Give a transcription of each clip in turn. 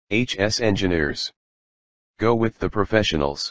HS Engineers. Go with the professionals.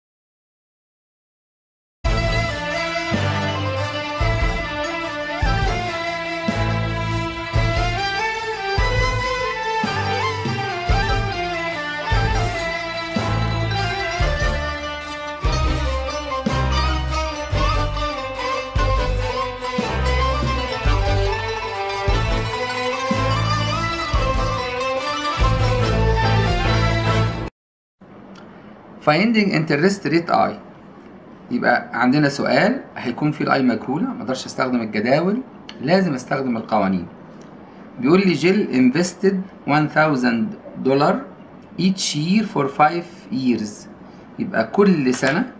finding interest rate I يبقى عندنا سؤال هيكون فيه الاي مجهولة ما اقدرش استخدم الجداول لازم استخدم القوانين بيقول لي جيل invested 1000 دولار each year for 5 years يبقى كل سنة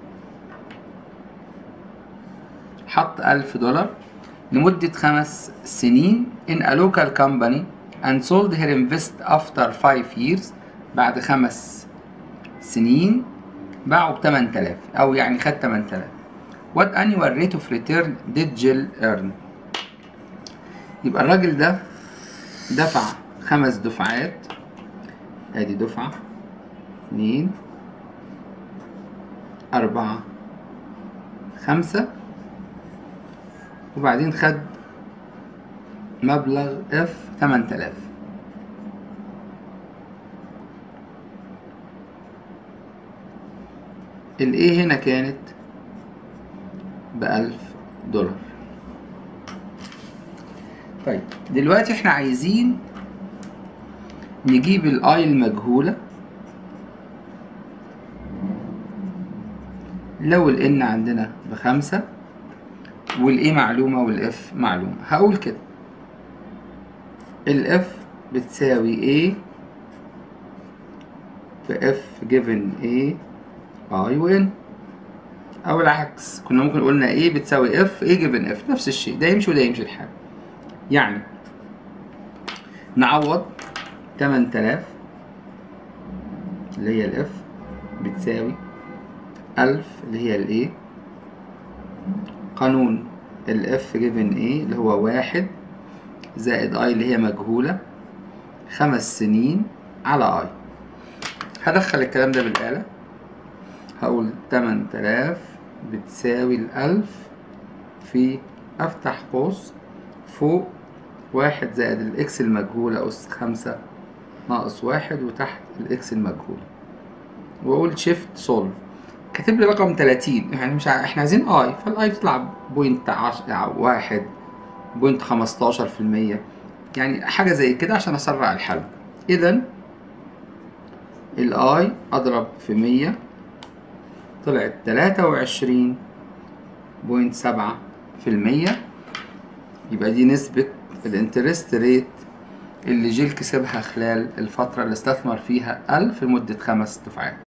حط 1000 دولار لمدة خمس سنين in a local company and sold her invest after 5 years بعد خمس سنين باعوا ب 8000 او يعني خد 8000 what annual rate of return did Jill earn يبقى الراجل ده دفع خمس دفعات ادي دفعة اتنين أربعة خمسة وبعدين خد مبلغ اف 8000 الايه هنا كانت بألف دولار طيب دلوقتي احنا عايزين نجيب الاي المجهولة لو الان عندنا بخمسة والايه معلومة والاف معلومة هقول كده الاف بتساوي a في f given a اي وان او العكس كنا ممكن قلنا ايه بتساوي اف ايه جيفن اف نفس الشيء ده يمشي وده يمشي الحال يعني نعوض 8000 اللي هي الاف بتساوي 1000 اللي هي الايه قانون الاف جيفن ايه اللي هو واحد زائد اي اللي هي مجهولة خمس سنين على اي هدخل الكلام ده بالآلة هقول تمن تلاف بتساوي الألف في أفتح قوس فوق واحد زائد الإكس المجهولة أس خمسة ناقص واحد وتحت الإكس المجهولة وأقول شيفت سولف كاتب لي رقم تلاتين يعني مش ع... احنا عايزين اي فالاي بتطلع بوينت عش... واحد بوينت خمستاشر في المية يعني حاجة زي كده عشان أسرع الحل إذا الاي أضرب في مية طلعت تلاتة وعشرين بوينت سبعة في المية يبقى دي نسبة الانترست ريت اللي جيل كسبها خلال الفترة اللي استثمر فيها ألف لمدة خمس دفعات